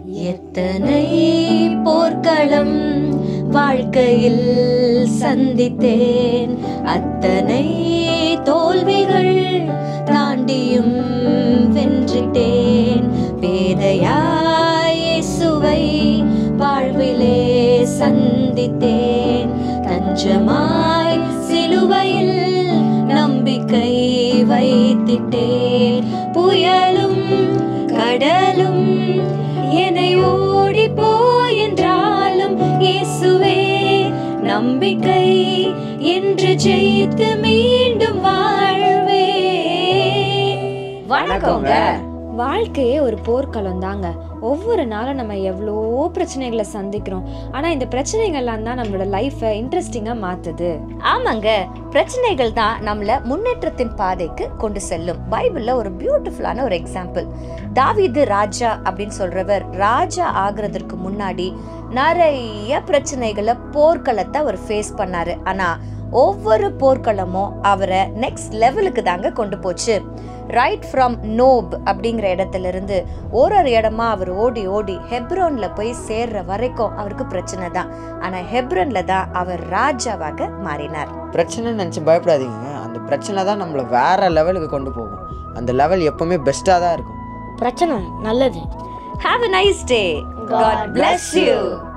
எத்தனை போர்க்களம் வாழ்க்கையில் சந்தித்தேன் அத்தனை தோல்விகள் தாண்டியும் வென்றிட்டேன் பேதையாய் இயேசுவை வாழ்விலே சந்தித்தேன் தஞ்சமாய் சிலுவையில் நம்பிக்கை வைத்திட்டேன் புயலும் கடலும் என்னை ஓடி போய் என்றாலும் இயேசுவே நம்பிக்கை என்று ஜெயித்து மீண்டும் வாழ்வே வணக்கங்க வாழ்க்கையே ஒரு போர்க்களம் தாங்க ஒவ்வொரு நாளும் நம்ம எவ்வளோ பிரச்சனைகளை சந்திக்கிறோம் ஆனால் இந்த பிரச்சனைகள்லாம் தான் நம்மளோட லைஃப்பை இன்ட்ரெஸ்டிங்காக மாற்றுது ஆமாங்க பிரச்சனைகள் தான் நம்மள முன்னேற்றத்தின் பாதைக்கு கொண்டு செல்லும் பைபிள்ல ஒரு பியூட்டிஃபுல்லான ஒரு எக்ஸாம்பிள் தாவீது ராஜா அப்படின்னு சொல்றவர் ராஜா ஆகுறதற்கு முன்னாடி நிறைய பிரச்சனைகளை போர்க்களத்தை அவர் ஃபேஸ் பண்ணாரு ஆனா ஒவ்வொரு போர்க்களமும் அவரை நெக்ஸ்ட் லெவலுக்கு தாங்க கொண்டு போச்சு ரைட் ஃப்ரம் நோப் அப்படிங்கிற இடத்துல இருந்து ஒரு ஒரு இடமா அவர் ஓடி ஓடி ஹெப்ரோன்ல போய் சேர்ற வரைக்கும் அவருக்கு பிரச்சனை தான் ஆனா ஹெப்ரோன்ல தான் அவர் ராஜாவாக மாறினார் பிரச்சனை நினச்சி பயப்படாதீங்க அந்த பிரச்சனை தான் நம்மளை வேற லெவலுக்கு கொண்டு போகும் அந்த லெவல் எப்பவுமே பெஸ்ட்டாக தான் இருக்கும் பிரச்சனை நல்லது Have a nice day. God bless you.